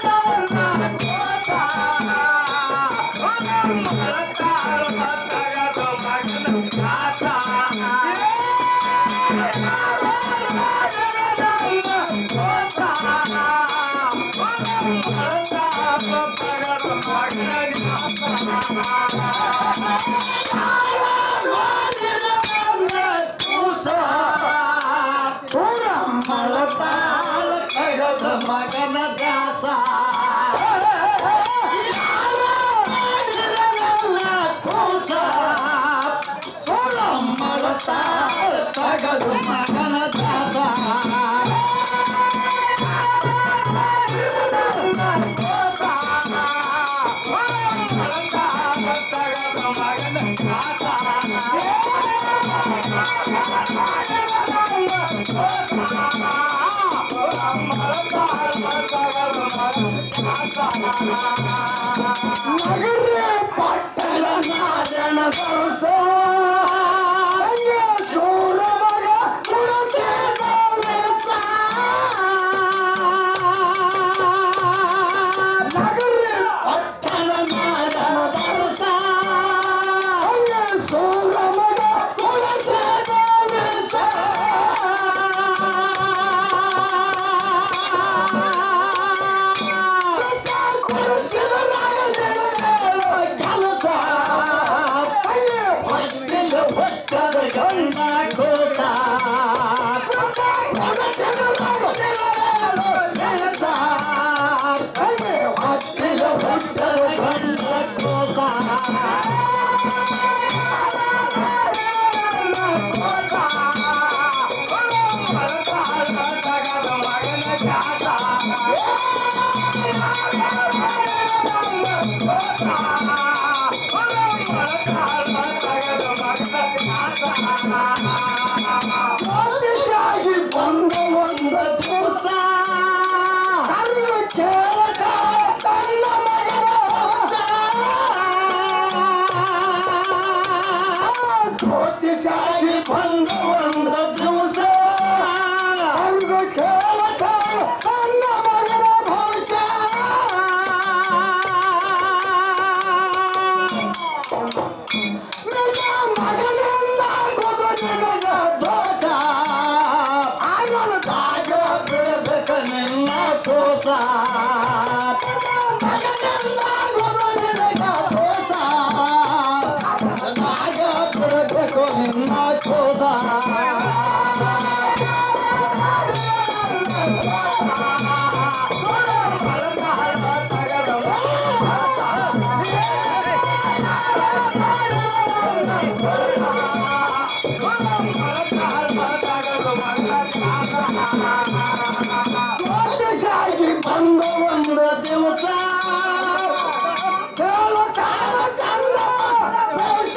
ಮಗನ ದಾಸ ತಗದು ಮಗನ ದಾಸ ನಗರ ಪಟ್ಟಣ ನಾದನ ಬರುತ್ತ ಸೂರ ಮಗ ಮುಳತೆ ನಗರ ಪಟ್ಟಣ ನಾದನ ಬರುತ್ತ ಸೂರ ಮಗ ಮುಳತೆ ಜ್ಯೋತಿಷಾಗಿ ಬಂದ ಒಂದು ದಿವಸ ಕಲ್ಲು ಕೇಳಕ ತನ್ನ ಮಗನ ಜ್ಯೋತಿಷಾಗಿ ಬಂದ ಒಂದು ದಿವಸ ಕಲ್ಲು ಕೇಳಕ ತನ್ನ ಮಗನ ಭವಿಷ್ಯ ನನ್ನ ಮಗನಿಂದ ಗುದು ನಿನಗ ದೋಷ ಆಗಲದಾಗ ಬಿಡಬೇಕು ನಿನ್ನ ದೋಷ ಮಗನಿಂದ ಗುದು ನಿನಗ ದೋಷ ಆಗಲದಾಗ ಬಿಡಬೇಕು ನಿನ್ನ ದೋಷ ಜ್ಯೋತಿಷಾಗಿ ಬಂದ ಒಂದು ದಿವಸ ಕೇಳುತ್ತಾಳ ಕನ್ನ ವೇಷ.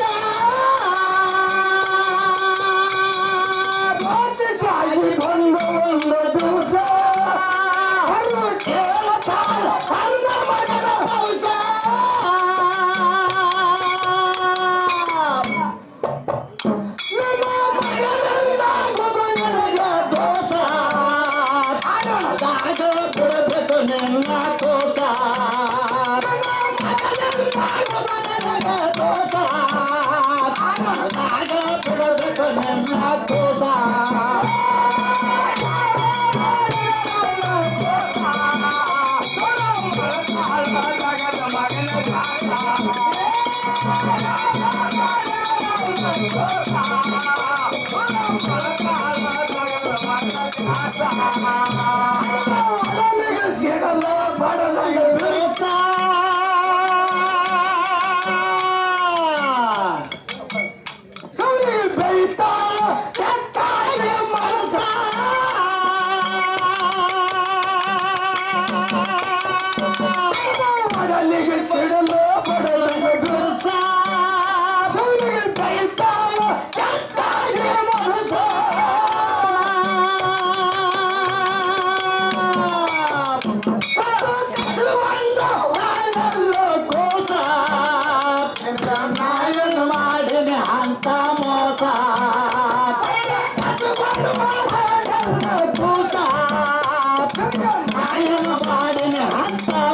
ಜ್ಯೋತಿಷಾಗಿ ಬಂದ ಒಂದು ದಿವಸ ಅದು ಕೇಳುತ್ತಾಳ ಕನ್ನ ಮಗನ ವಂಶ. ನನ್ನ ಮಗನಿಂದ ಮಗನಿಗೆ ದೋಷ ಆಗದಾಗ ಬಿಡಬೇಕು ನಿನ್ನ ದೋಷ ಮಗನಿಂದ ಮಗನಿಗೆ ದೋಷ ಆಗದಾಗ ಬಿಡಬೇಕು ನಿನ್ನ ದೋಷ ನನಗೆ ಸಿಗಲ್ಲ ಬಡದಾಗ ಬೇಸ ಸರಿ ಬೈತಾ ಕೆಟ್ಟಾಗಿ ಮನಸ ಬಡಲಿಗೆ ಸಿಡಲು ಬಡಲಿಗೆ ಬಿರುಸ ಸರಿ ಬೈತಾ ಕೆಟ್ಟಾಗಿ ಮನಸ ನಾಯನ್ ಮಾಡಿನ ಅಂತ ಮೋಸ ನಾಯನ್ ಮಾಡಿನ ಅಂತ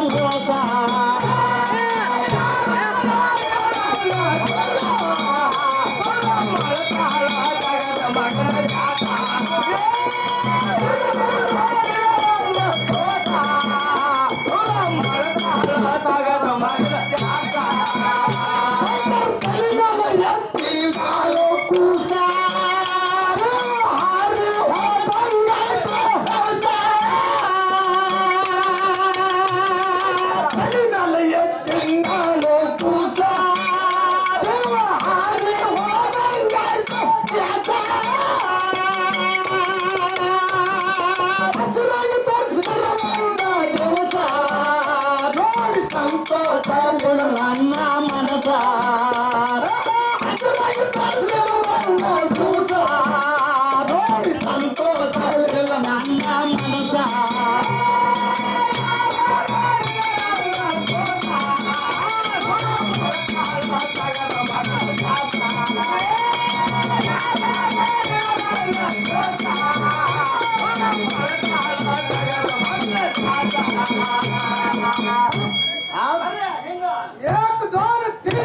ಏಕ್ ದೋನ್ ತೀನ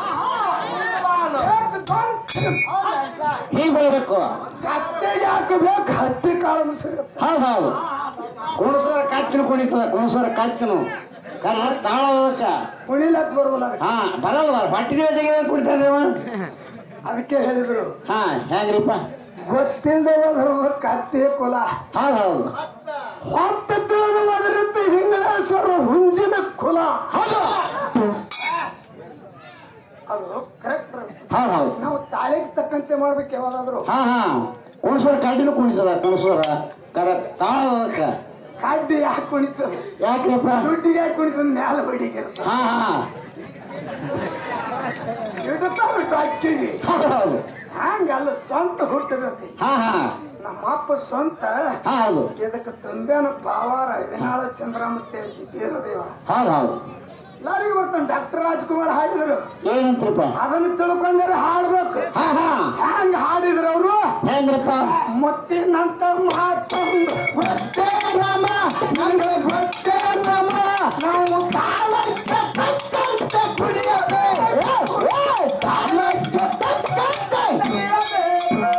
ಏಕ್ ದೋನ್ ತೀನ್ ಹೀಗೆ ಬರಬೇಕು ಕತ್ತೆಗೆ ಹಾಕಬೇಕು ಹತ್ತಿ ಕಾಳು ಸಿಗುತ್ತೆ ಹೌದು ಹೌದು ಕುಣಸರ ಕಾಚಿನ ಕುಣಿತದ ಕುಣಸರ ಕಾಚಿನ ಕಾರಣ ತಾಳದಕ್ಕ ಕುಣಿಲಕ್ ಬರೋದಿಲ್ಲ ಅದಕ್ಕೆ. ಹಾ ಬರಲ್ಲ ಹೊಟ್ಟಿನ ತೆಗೆದ ಕುಡಿತಾನೆ ಅವ ಅದಕ್ಕೆ ಹೇಳಿದ್ರು ಹಾ ಹೆಂಗ್ರಿಪ್ಪ ಗೊತ್ತಿಲ್ಲದೆ ಹೋದ್ರು ಕತ್ತಿ ಕುಲ ಹೌದು ಹೌದು ಹೊತ್ತ ತಿಳಿದು ಅದರಂತೆ ಹಿಂಗಳೇಶ್ವರ ಹುಂಜಿನ ಕುಲ ಹೌದು ಅದು ಕರೆಕ್ಟ್ ಹೌದು ಹೌದು ನಾವು ತಾಳಿಗೆ ತಕ್ಕಂತೆ ಮಾಡ್ಬೇಕು ಯಾವಾಗಾದ್ರು ಹಾ ಹಾ ಕುಣಸರ ಕಾಟಿನ ಕುಣಿತದ ಕುಣಸರ ಕರೆಕ್ಟ್ ತಾಳದಕ್ಕ ಕಡ್ಡಿ ಯಾಕೆ ಕುಣಿತದ ಯಾಕ್ರಿಪ್ಪ ದುಡ್ಡಿಗೆ ಯಾಕೆ ಕುಣಿತದ ಮ್ಯಾಲ ಬಡಿಗೆ ಹಾ ಹಾ ಇಡ್ತಾವ ಅಕ್ಕಿಗೆ ಹೌದು ಹೌದು ಹಂಗಲ್ಲ ಸ್ವಂತ ಹುಟ್ಟಬೇಕು ಹಾ ಹಾ ನಮ್ಮ ಅಪ್ಪ ಸ್ವಂತ ಹಾ ಹೌದು ಇದಕ್ಕೆ ತಂದೆನ ಬಾವಾರ ವಿನಾಳ ಚಂದ್ರಮತ್ತೆ ಬೀರದೇವ ಹೌದು ಹೌದು ಎಲ್ಲರಿಗೂ ಬರ್ತಾನೆ ಡಾಕ್ಟರ್ ರಾಜ್ಕುಮಾರ್ ಹಾಡಿದ್ರು ಏನಂತ್ರಿಪ್ಪ ಅದನ್ನ ತಿಳ್ಕೊಂಡ್ರೆ ಹಾಡ್ಬೇಕು ಹಾ ಹಾ ಹ್ಯಾಂಗ ಹಾಡಿದ್ರು ಅವರು ಹೆಂಗ್ರಪ್ಪ ಮುತ್ತಿನಂತ ಮಾತೊಂದು ಗೊತ್ತೇ ರಾಮ ನಂಗೆ ಗೊತ್ತೇ ರಾಮ ನಾವು ತಾಳಕ್ಕೆ ತಕ್ಕಂತೆ ಕುಡಿಯಬೇಕು ತಾಳಕ್ಕೆ ತಕ್ಕಂತೆ ಕುಡಿಯಬೇಕು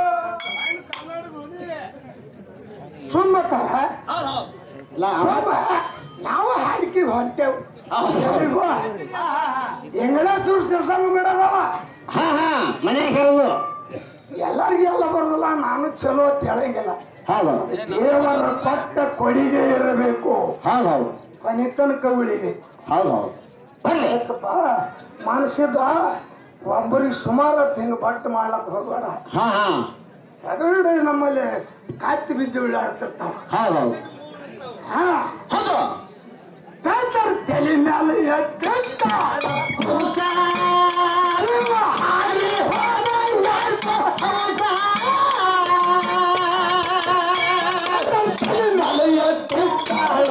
ಸುಮ್ಮತ್ತಾರ ಇಲ್ಲ ಅವ ನಾವು ಹಾಡಿಕೆ ಹೊಂಟೆವು ಹೌದು. ಎಂಗಳ ಸುರ್ ಸಿರ್ಸಂಗ ಬಿಡದವ ಹಾ ಹಾ ಮನೆಗೆ ಹೇಳುದು ಎಲ್ಲರಿಗೂ ಎಲ್ಲ ಬರೋದಿಲ್ಲ ನಾನು ಚಲೋ ಅಂತ ಹೇಳಂಗಿಲ್ಲ ಹೌದು ದೇವರ ಕೊಟ್ಟ ಕೊಡುಗೆ ಇರಬೇಕು ಹೌದು ಹೌದು ಕೊನೆ ತನಕ ಉಳಿಬೇಕು ಹೌದು ಹೌದು ಬರ್ರಿ ಯಾಕಪ್ಪ ಮನಸ್ಸಿದ್ದ ಒಬ್ಬರಿಗೆ ಸುಮಾರು ಹೊತ್ತು ಹಿಂಗೆ ಬಟ್ಟು ಮಾಡ್ಲಕ್ ಹೋಗ್ಬೇಡ ಹಾ ಹಾ ರಗಡೆ ನಮ್ಮಲ್ಲಿ ಕಾತ್ತಿ ಬಿದ್ದು ಉಳ್ಳಾಡ್ತಿರ್ತಾವ ಹೌದು ಹೌದು ಹಾ ಹೌದು ಬೇಕಾರ ತಲೆ ಮೇಲೆ ಎದ್ದೆತ್ತ ಉಸಾರುವ ಹಾರಿ ಹೋದಂಗಾಯ್ತ ಹೌದಾ? ತಲೆ ಮೇಲೆ ಎದ್ದೆತ್ತಾಳ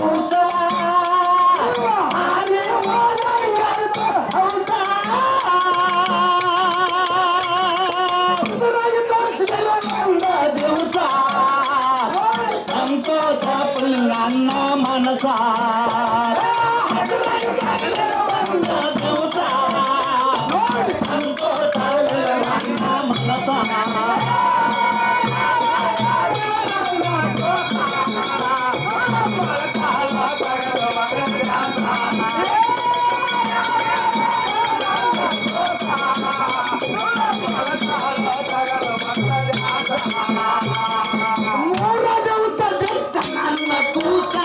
ಉಸಾರುವ ಹಾರಿ ಹೋದಂಗಾಯ್ತ ಹೌದಾ? ಉಸಿರಾಗಿ ತೋರಿಸಿದೆಲ್ಲ ನನ್ನ ದಿವಸ ಸಂತೋಷ ನನ್ನ ಮನಸ ದಿವಸ ಸಂತೋಷ ನನ್ನ ಮನಸ ಮೂರ ದಿವಸ ಬಿಟ್ಟ ನನ್ನ ಕೂಸ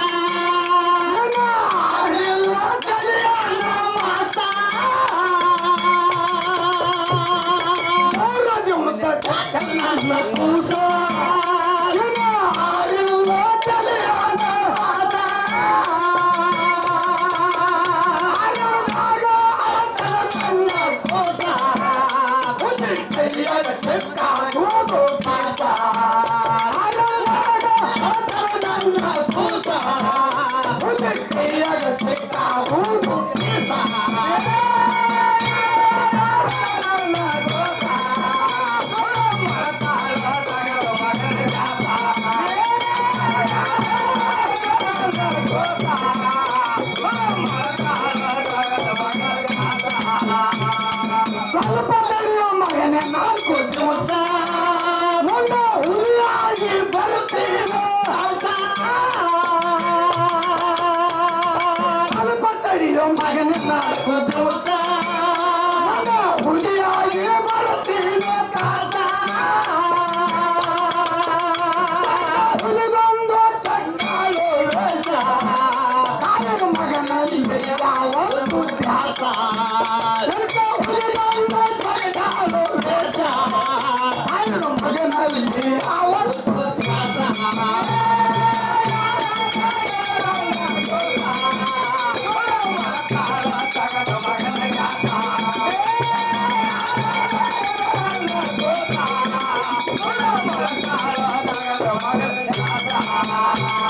ಎಲ್ಲ ಕಲಿಯಲ್ಲ ಮಾಸ ಮೂರ ದಿವಸ ಬಿಟ್ಟ ನನ್ನ ಕೂಸ ಎಲ್ಲ ಕಲಿಯಲ್ಲ ಮಾಸ ಅರಳಾಗ ಅಳತಲ ನನ್ನ ಕೂಸ ಕೈಯಾಗ ಸಿಕ್ಕ ಹೋಗೋ ಸಾಸ ಸ್ವಲ್ಪ ತಡೆಯೋ ಮಗನೇ ನಾಲ್ಕು ದಿವಸ ಮುಂದೆ ಹುಲಿಯಾಗಿ ಬರುತ್ತೀರೋ ಸ್ವಲ್ಪ ತಡೆಯೋ ಮಗನೇ ನಾಲ್ಕು ದಿವಸ ಮುಂದೆ ಹುಲಿಯಾಗಿ ಬರುತ್ತೀರೋ ಕಾಸ ಹುಲಿಗೊಂದು ಕಣ್ಣಾಳು ವೇಷ ಕಾಯಕ ಮಗನಲ್ಲಿ ಯಾವತ್ತು ಧ್ಯಾಸ ಹುಲಿಗೊಂದು ಕಣ್ಣಾಳು ವೇಷ ಕಾಯಕ ಮಗನಲ್ಲಿ ಯಾವತ್ತು ಧ್ಯಾಸ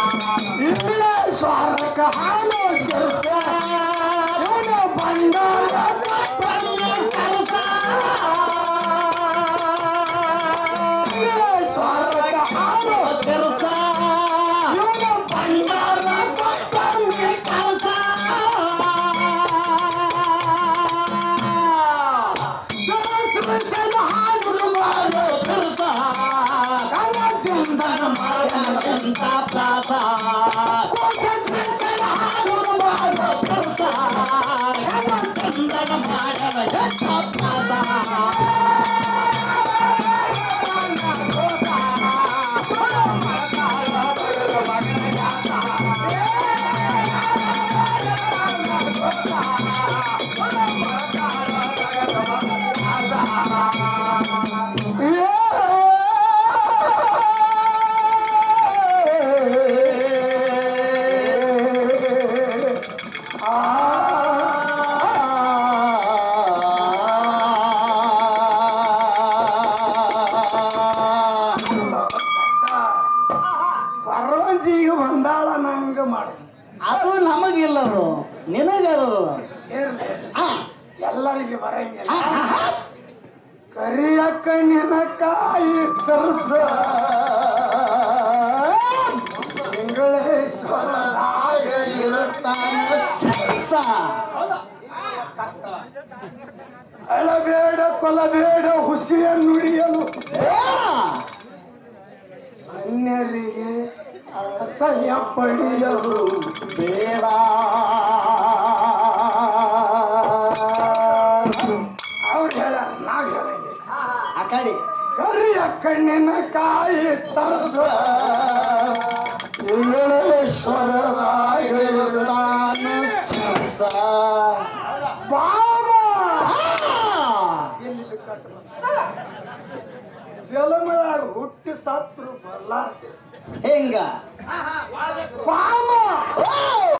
ಇಂಗ್ಲೇಶ್ವರಕ ಹಾಲು ಶಿರ್ಸ ಇವನು ಬಂಡಾರ ನನಗಿಲ್ಲ ಅದು ನಿನಗದು ಇರ್ಲಿ ಆ, ಎಲ್ಲರಿಗೆ ಬರಂಗಿಲ್ಲ ಆ, ಆ, ಆ. ಕರಿಯ ಕಣ್ಣಿನ ಕಾಯಿ ತರ್ಸ ತಿಂಗಳೇಶ್ವರನಾಗ ಇರುತ್ತಾನೆ ಕೆಲ್ಸ. ಅಳಬೇಡ ಕೊಲಬೇಡ ಹುಸಿಯ ನುಡಿಯಲು ಬೇಡ. ಅನ್ಯರಿಗೆ ಅಸಹ್ಯ ಪಡೆಯಲು ಬೇಡ ಅವ್ರು ಹೇಳ ನಾವ್ ಹೇಳಂಗಿಲ್ಲ ಆ ಕಡೆ ಕರಿಯ ಕಣ್ಣಿನ ಕಾಯಿ ತರಸ ತಿಂಗಳೇಶ್ವರರಾಗಿರುತ್ತಾನೆ ಕೆಲ್ಸ. ಬಾಮ ಆ. ಜಲಮದಾಗ ಹುಟ್ಟಿ ಸತ್ರು ಬರ್ಲಾರ್ದೆ ಹೆಂಗ ಬಾಮ ಓ